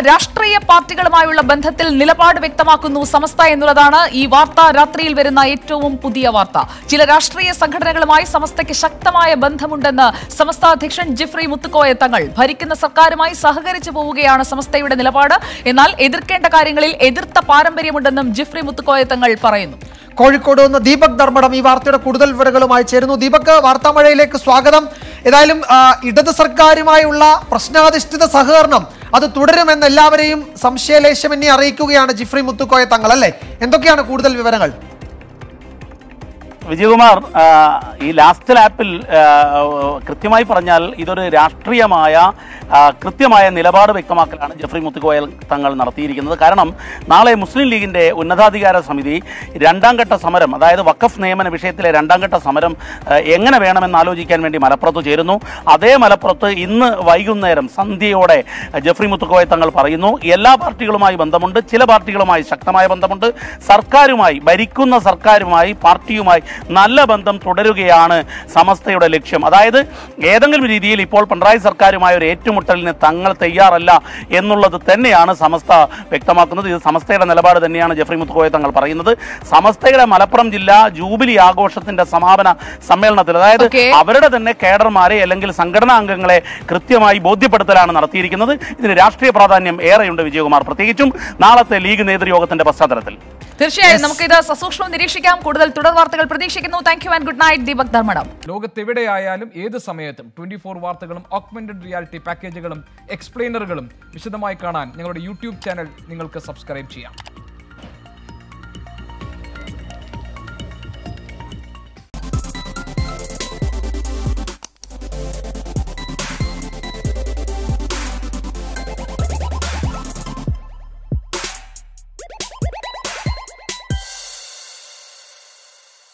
രാഷ്ട്രീയ പാർട്ടികളുമായുള്ള ബന്ധത്തിൽ നിലപാട് വ്യക്തമാക്കുന്നു സമസ്ത എന്നുള്ളതാണ് ഈ വാർത്ത രാത്രിയിൽ വരുന്ന ഏറ്റവും പുതിയ വാർത്ത ചില രാഷ്ട്രീയ സംഘടനകളുമായി സമസ്തയ്ക്ക് ശക്തമായ ബന്ധമുണ്ടെന്ന് സമസ്ത അധ്യക്ഷൻ ജിഫ്രി മുത്തുക്കോയ തങ്ങൾ ഭരിക്കുന്ന സർക്കാരുമായി സഹകരിച്ചു പോവുകയാണ് സമസ്തയുടെ നിലപാട് എന്നാൽ എതിർക്കേണ്ട കാര്യങ്ങളിൽ എതിർത്ത പാരമ്പര്യമുണ്ടെന്നും ജിഫ്രി മുത്തുക്കോയ തങ്ങൾ പറയുന്നു കോഴിക്കോട് നിന്ന് ദീപക് ധർമ്മടം ഈ വാർത്തയുടെ കൂടുതൽ വിവരങ്ങളുമായി ചേരുന്നു ദീപക് വാർത്താമഴയിലേക്ക് സ്വാഗതം ഏതായാലും ആ, ഇടത് സർക്കാരുമായുള്ള പ്രശ്നാധിഷ്ഠിത സഹകരണം അത് തുടരുമെന്ന് എല്ലാവരെയും സംശയലേശമെന്നെ അറിയിക്കുകയാണ് ജിഫ്രി മുത്തുക്കോയ തങ്ങൾ അല്ലേ എന്തൊക്കെയാണ് കൂടുതൽ വിവരങ്ങൾ വിജയകുമാർ ആ, ഈ ലാസ്റ്റ് ലാപ്പിൽ ആ, കൃത്യമായി പറഞ്ഞാൽ ഇതൊരു രാഷ്ട്രീയമായ ആ, കൃത്യമായ നിലപാട് വ്യക്തമാക്കലാണ് ജെഫ്രി മുത്തുകോയൽ തങ്ങൾ നടത്തിയിരിക്കുന്നത് കാരണം നാളെ മുസ്ലിം ലീഗിന്റെ ഉന്നതാധികാര സമിതി രണ്ടാം ഘട്ട സമരം അതായത് വഖഫ് നിയമന വിഷയത്തിലെ രണ്ടാം ഘട്ട സമരം ആ, എങ്ങനെ വേണമെന്ന് ആലോചിക്കാൻ വേണ്ടി മലപ്പുറത്ത് ചേരുന്നു അതേ മലപ്പുറത്ത് ഇന്ന് വൈകുന്നേരം സന്ധ്യയോടെ ജെഫ്രി മുത്തുക്കോയ തങ്ങൾ പറയുന്നു എല്ലാ പാർട്ടികളുമായി ബന്ധമുണ്ട് ചില പാർട്ടികളുമായി ശക്തമായ ബന്ധമുണ്ട് സർക്കാരുമായി ഭരിക്കുന്ന സർക്കാരുമായി പാർട്ടിയുമായി നല്ല ബന്ധം തുടരുകയാണ് സമസ്തയുടെ ലക്ഷ്യം അതായത് ഏതെങ്കിലും രീതിയിൽ ഇപ്പോൾ പിണറായി സർക്കാരുമായ ഒരു ഏറ്റുമുട്ടലിന് തങ്ങൾ തയ്യാറല്ല എന്നുള്ളത് തന്നെയാണ് സമസ്ത വ്യക്തമാക്കുന്നത് ഇത് സമസ്തയുടെ നിലപാട് തന്നെയാണ് ജെഫ്രി മുത്തുക്കോയ തങ്ങൾ പറയുന്നത് സമസ്തയുടെ മലപ്പുറം ജില്ല ജൂബിലി ആഘോഷത്തിന്റെ സമാപന സമ്മേളനത്തിൽ അതായത് Okay. അവരുടെ തന്നെ കേഡർമാരെ അല്ലെങ്കിൽ സംഘടനാ അംഗങ്ങളെ കൃത്യമായി ബോധ്യപ്പെടുത്തലാണ് നടത്തിയിരിക്കുന്നത് ഇതിന് രാഷ്ട്രീയ പ്രാധാന്യം ഏറെയുണ്ട് വിജയകുമാർ പ്രത്യേകിച്ചും നാളത്തെ ലീഗ് നേതൃയോഗത്തിന്റെ പശ്ചാത്തലത്തിൽ തീർച്ചയായും നമുക്ക് ഇത് സസൂക്ഷ്മം നിരീക്ഷിക്കാം കൂടുതൽ തുടർ വാർത്തകൾ പ്രതീക്ഷിക്കുന്നു thank you and good night Deepak Dharmadam ലോകത്തെവിടെയായാലും ഏത് സമയത്തും ട്വന്റി ഫോർ വാർത്തകളും ഓഗ്മെന്റഡ് റിയാലിറ്റി പാക്കേജുകളും എക്സ്പ്ലെയിനറുകളും വിശദമായി കാണാൻ ഞങ്ങളുടെ യൂട്യൂബ് ചാനൽ നിങ്ങൾക്ക് സബ്സ്ക്രൈബ് ചെയ്യാം